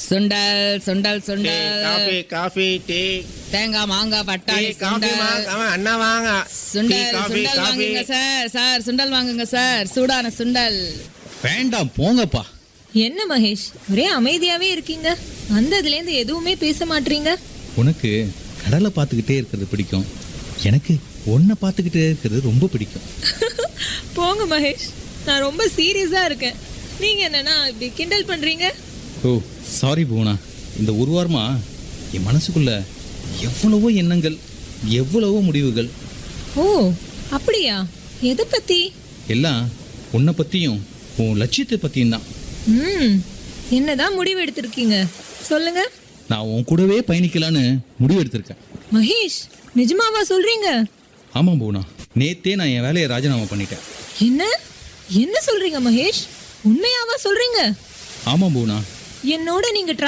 சுண்டல் சுண்டல் டீ சுண்டல் coffee coffee tea தேங்காய் மாங்காய் டீ பட்டாணி காஃபி சுண்டல் வாங்க அண்ணா வாங்க டீ சுண்டல் காஃபி சுண்டல் காஃபி வாங்குங்க சார் சார் சுண்டல் வாங்குங்க சார் சூடான சுண்டல் வேண்டாம் போங்கப்பா என்ன மகேஷ் ஒரே அமைதியாவே இருக்கீங்க வந்ததுலேருந்து எதுவுமே பேச மாட்டீங்க உனக்கு கடலை பார்த்துக்கிட்டே இருக்கிறது பிடிக்கும் எனக்கு உன்னை பார்த்துக்கிட்டே இருக்கிறது ரொம்ப பிடிக்கும் போங்க மகேஷ் நான் ரொம்ப சீரியஸா இருக்கேன் நீங்க என்னன்னா இப்படி கிண்டல் பண்றீங்க ஓ சாரி பூனா இந்த ஒரு வாரமா என் மனசுக்குள்ள எவ்வளவோ எண்ணங்கள் எவ்வளவோ முடிவுகள் ஓ அப்படியா எதை பத்தி எல்லாம் உன்னை பற்றியும் உன் லட்சியத்தை பற்றியும் தான் ம் என்னதான் முடிவு எடுத்திருக்கீங்க சொல்லுங்க நான் உன் கூடவே பயணிக்கலான்னு முடிவு எடுத்திருக்கேன் மகேஷ் நிஜமாவா சொல்றீங்க ஆமாம் பூனா நேத்தே நான் என் வேலையை ராஜினாமா பண்ணிட்டேன் என்ன என்ன சொல்றீங்க மகேஷ் உண்மையாவா சொல்றீங்க ஆமாம் பூனா என்னோட நீங்க